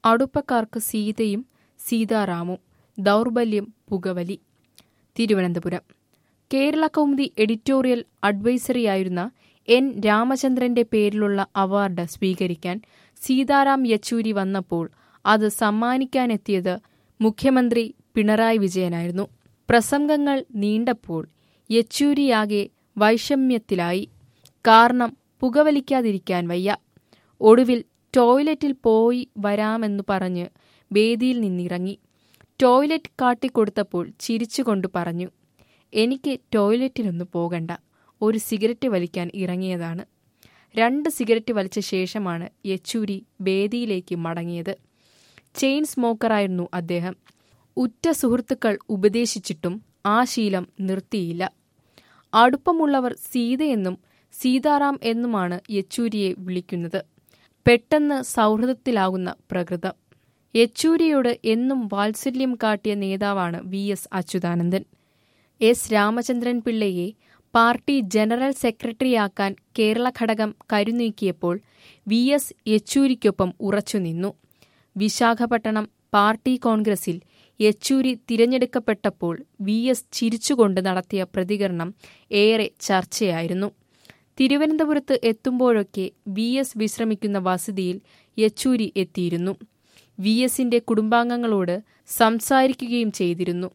അടുപ്പക്കാർക്ക് സീതയും സീതാറാമും ദൗർബല്യം പുകവലി തിരുവനന്തപുരം കേരള കൗമുദി എഡിറ്റോറിയൽ അഡ്വൈസറിയായിരുന്ന എൻ രാമചന്ദ്രന്റെ പേരിലുള്ള അവാർഡ് സ്വീകരിക്കാൻ സീതാറാം യെച്ചൂരി വന്നപ്പോൾ അത് സമ്മാനിക്കാനെത്തിയത് മുഖ്യമന്ത്രി പിണറായി വിജയനായിരുന്നു പ്രസംഗങ്ങൾ നീണ്ടപ്പോൾ യെച്ചൂരിയാകെ വൈഷമ്യത്തിലായി കാരണം പുകവലിക്കാതിരിക്കാൻ വയ്യ ഒടുവിൽ ടോയ്ലറ്റിൽ പോയി വരാമെന്നു പറഞ്ഞ് വേദിയിൽ നിന്നിറങ്ങി ടോയ്ലറ്റ് കാട്ടിക്കൊടുത്തപ്പോൾ ചിരിച്ചുകൊണ്ട് പറഞ്ഞു എനിക്ക് ടോയ്ലറ്റിലൊന്നു പോകണ്ട ഒരു സിഗരറ്റ് വലിക്കാൻ ഇറങ്ങിയതാണ് രണ്ട് സിഗരറ്റ് വലിച്ച ശേഷമാണ് യെച്ചൂരി വേദിയിലേക്ക് മടങ്ങിയത് ചെയിൻ സ്മോക്കറായിരുന്നു അദ്ദേഹം ഉറ്റ സുഹൃത്തുക്കൾ ഉപദേശിച്ചിട്ടും ആ ശീലം നിർത്തിയില്ല അടുപ്പമുള്ളവർ സീതയെന്നും സീതാറാം എന്നുമാണ് യെച്ചൂരിയെ വിളിക്കുന്നത് പെട്ടെന്ന് സൗഹൃദത്തിലാകുന്ന പ്രകൃതം യെച്ചൂരിയോട് എന്നും വാത്സല്യം കാട്ടിയ നേതാവാണ് V S Achuthanandan S Ramachandran പിള്ളയെ പാർട്ടി ജനറൽ സെക്രട്ടറിയാക്കാൻ കേരള ഘടകം കരുനീക്കിയപ്പോൾ വി എസ് യെച്ചൂരിക്കൊപ്പം ഉറച്ചുനിന്നു വിശാഖപട്ടണം പാർട്ടി കോൺഗ്രസിൽ യെച്ചൂരി തിരഞ്ഞെടുക്കപ്പെട്ടപ്പോൾ വി എസ് ചിരിച്ചുകൊണ്ട് നടത്തിയ പ്രതികരണം ഏറെ ചർച്ചയായിരുന്നു തിരുവനന്തപുരത്ത് എത്തുമ്പോഴൊക്കെ വി എസ് വിശ്രമിക്കുന്ന വസതിയിൽ യെച്ചൂരി എത്തിയിരുന്നു വി എസിന്റെ കുടുംബാംഗങ്ങളോട് സംസാരിക്കുകയും ചെയ്തിരുന്നു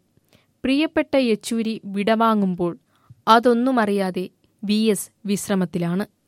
പ്രിയപ്പെട്ട യെച്ചൂരി വിടവാങ്ങുമ്പോൾ അതൊന്നുമറിയാതെ വി എസ് വിശ്രമത്തിലാണ്